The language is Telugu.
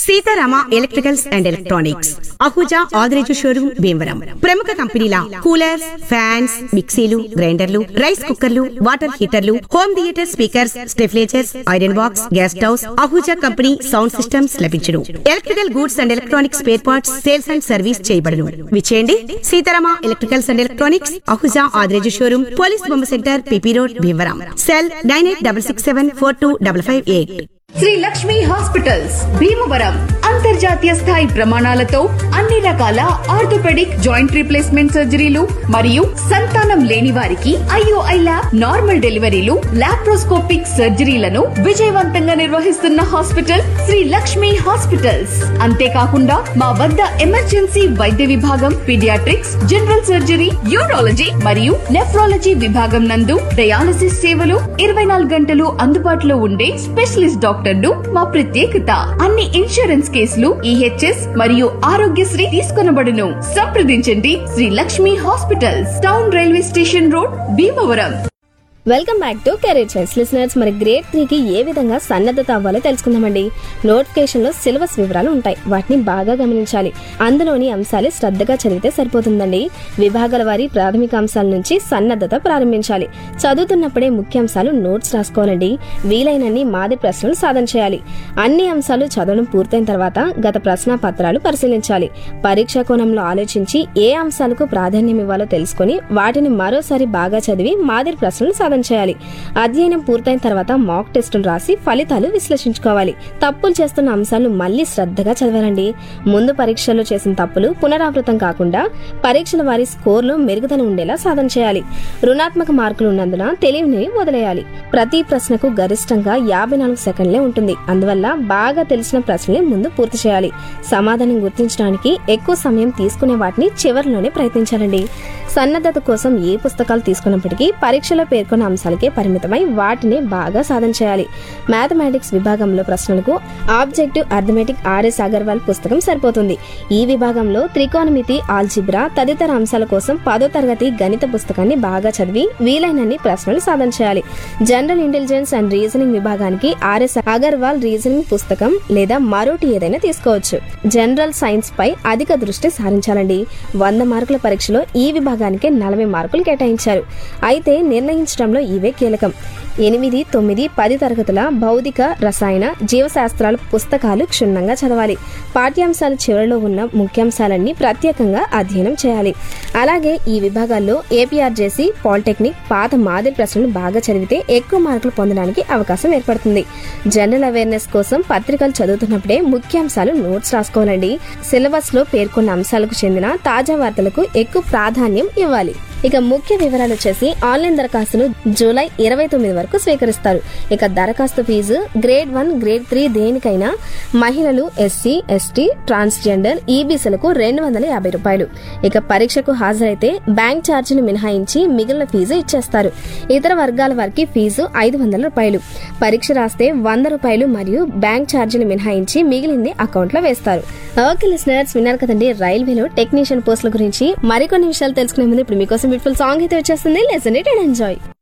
Sitarama electricals and electronics Ahuja Adireju showroom Bhimavaram ప్రముఖ కంపెనీల కూలర్స్ ఫ్యాన్స్ మిక్సీలు గ్రైండర్లు రైస్ కుక్కర్లు water హీటర్లు home theatre speakers స్టెఫ్లేజర్స్ iron box gas stoves Ahuja company sound systems లభించును electrical goods and electronics spare parts sales and service చేయబడును విచేయండి Sitarama electricals and electronics Ahuja Adireju showroom police బొమ్మ centre PP road Bhimavaram cell nine eight double six seven four two double five eight Shri Lakshmi hospitals Bhimavaram అంతర్జాతీయ స్థాయి ప్రమాణాలతో అన్ని రకాల ఆర్థోపెడిక్ జాయింట్ రీప్లేస్మెంట్ సర్జరీలు మరియు సంతానం లేని వారికి ఐఓఐ ల్యాబ్ నార్మల్ డెలివరీలు లాప్రోస్కోపిక్ సర్జరీలను విజయవంతంగా నిర్వహిస్తున్న హాస్పిటల్ శ్రీ లక్ష్మి హాస్పిటల్స్ అంతేకాకుండా మా వద్ద ఎమర్జెన్సీ వైద్య విభాగం పీడియాట్రిక్స్ జనరల్ సర్జరీ యూరాలజీ మరియు నెఫ్రాలజీ విభాగం నందు డయాలసిస్ సేవలు ఇరవై నాలుగు గంటలు అందుబాటులో ఉండే స్పెషలిస్ట్ డాక్టర్లు మా ప్రత్యేకత అన్ని ఇన్సూరెన్స్ కేసులు ఈహెచ్ఎస్ మరియు ఆరోగ్యశ్రీ తీసుకొనబడును సంప్రదించండి Sri Lakshmi hospitals town railway station road Bhimavaram welcome back to career choice listeners మరి గ్రేడ్ త్రీకి ఏ విధంగా సన్నద్ధత అవ్వాలో తెలుసుకుందామండి నోటిఫికేషన్లో సిలబస్ వివరాలు ఉంటాయి వాటిని బాగా గమనించాలి అందులోని అంశాలు శ్రద్ధగా చదివితే సరిపోతుందండి విభాగాల వారి ప్రాథమిక అంశాల నుంచి సన్నద్ధత ప్రారంభించాలి చదువుతున్నప్పుడే ముఖ్యాంశాలు నోట్స్ రాసుకోవాలండి వీలైనన్ని మాది ప్రశ్నలు సాధన చేయాలి అన్ని అంశాలు చదవడం పూర్తయిన తర్వాత గత ప్రశ్న పత్రాలు పరిశీలించాలి పరీక్షా కోణంలో ఆలోచించి ఏ అంశాలకు ప్రాధాన్యం ఇవ్వాలో తెలుసుకొని వాటిని మరోసారి బాగా చదివి మాదిరి ప్రశ్నలు సాధన చేయాలి అధ్యయనం పూర్తయిన తర్వాత మాక్ టెస్టులు రాసి ఫలితాలు విశ్లేషించుకోవాలి తప్పులు చేస్తున్న అంశాలను మళ్ళీ శ్రద్ధగా చదవాలండి ముందు పరీక్షల్లో చేసిన తప్పులు పునరావృతం కాకుండా పరీక్షల వారి స్కోర్లో మెరుగుదల ఉండేలా సాధన చేయాలి రుణాత్మక మార్కులు ఉన్నందున తెలివిని వదిలేయాలి ప్రతి ప్రశ్నకు గరిష్టంగా యాభై నాలుగు సెకండ్లే ఉంటుంది అందువల్ల బాగా తెలిసిన ప్రశ్నలే ముందు పూర్తి చేయాలి సమాధానం గుర్తించడానికి ఎక్కువ సమయం తీసుకునే వాటిని చివరిలోనే ప్రయత్నించాలండి సన్నద్ధత కోసం ఏ పుస్తకాలు తీసుకున్నప్పటికీ పరీక్షలో పేర్కొన్న అంశాలకే పరిమితమై వాటిని బాగా సాధన చేయాలి మ్యాథమెటిక్స్ విభాగంలో ప్రశ్నలకు ఆబ్జెక్టివ్ అర్థమెటిక్ ఆర్ఎస్ అగర్వాల్ పుస్తకం సరిపోతుంది ఈ విభాగంలో త్రికోణమితి ఆల్జిబ్రా తదితర అంశాల కోసం పదో తరగతి గణిత పుస్తకాన్ని బాగా చదివి వీలైనన్ని ప్రశ్నలు సాధన చేయాలి జనరల్ ఇంటెలిజెన్స్ అండ్ రీజనింగ్ విభాగానికి ఆర్ఎస్ అగర్వాల్ రీజనింగ్ పుస్తకం లేదా మరోటి ఏదైనా తీసుకోవచ్చు జనరల్ సైన్స్ పై అధిక దృష్టి సారించాలండి వంద మార్కుల పరీక్షలో ఈ విభాగానికి నలభై మార్కులు కేటాయించారు అయితే నిర్ణయించడంలో ఇవే కీలకం ఎనిమిది తొమ్మిది పది తరగతుల భౌతిక రసాయన జీవశాస్త్రాల పుస్తకాలు క్షుణ్ణంగా చదవాలి పాఠ్యాంశాల చివరిలో ఉన్న ముఖ్యాంశాలన్నీ ప్రత్యేకంగా అధ్యయనం చేయాలి అలాగే ఈ విభాగాల్లో ఏపీఆర్జేసీ పాలిటెక్నిక్ పాత మాదిరి ప్రశ్నలు బాగా చదివితే ఎక్కువ మార్కులు పొందడానికి అవకాశం ఏర్పడుతుంది జనరల్ అవేర్నెస్ కోసం పత్రికలు చదువుతున్నప్పుడే ముఖ్యాంశాలు నోట్స్ రాసుకోవాలండి సిలబస్ లో పేర్కొన్న అంశాలకు చెందిన తాజా వార్తలకు ఎక్కువ ప్రాధాన్యం ఇవ్వాలి ఇక ముఖ్య వివరాలు వచ్చేసి ఆన్లైన్ దరఖాస్తులు జూలై ఇరవై తొమ్మిది వరకు స్వీకరిస్తారు ఇక దరఖాస్తు fees grade one grade three దేనికైనా మహిళలు ఎస్సీ ఎస్టీ ట్రాన్స్జెండర్ ఈబీసీలకు రెండు వందల యాభై రూపాయలు ఇక పరీక్షకు హాజరైతే బ్యాంక్ ఛార్జీలు మినహాయించి మిగిలిన ఫీజు ఇచ్చేస్తారు ఇతర వర్గాల వారికి ఫీజు ఐదు వందల రూపాయలు పరీక్ష రాస్తే వంద రూపాయలు మరియు బ్యాంక్ ఛార్జీలు మినహాయించి మిగిలింది అకౌంట్లో వేస్తారు ఓకే లిసనర్స్ విన్నారు కదండి రైల్వేలో టెక్నీషియన్ పోస్టుల గురించి మరికొన్ని విషయాలు తెలుసుకునే ముందు ఇప్పుడు మీకోసం బ్యూటిఫుల్ సాంగ్ అయితే వచ్చేస్తుంది లెసన్ ఇట్ అండ్ ఎంజాయ్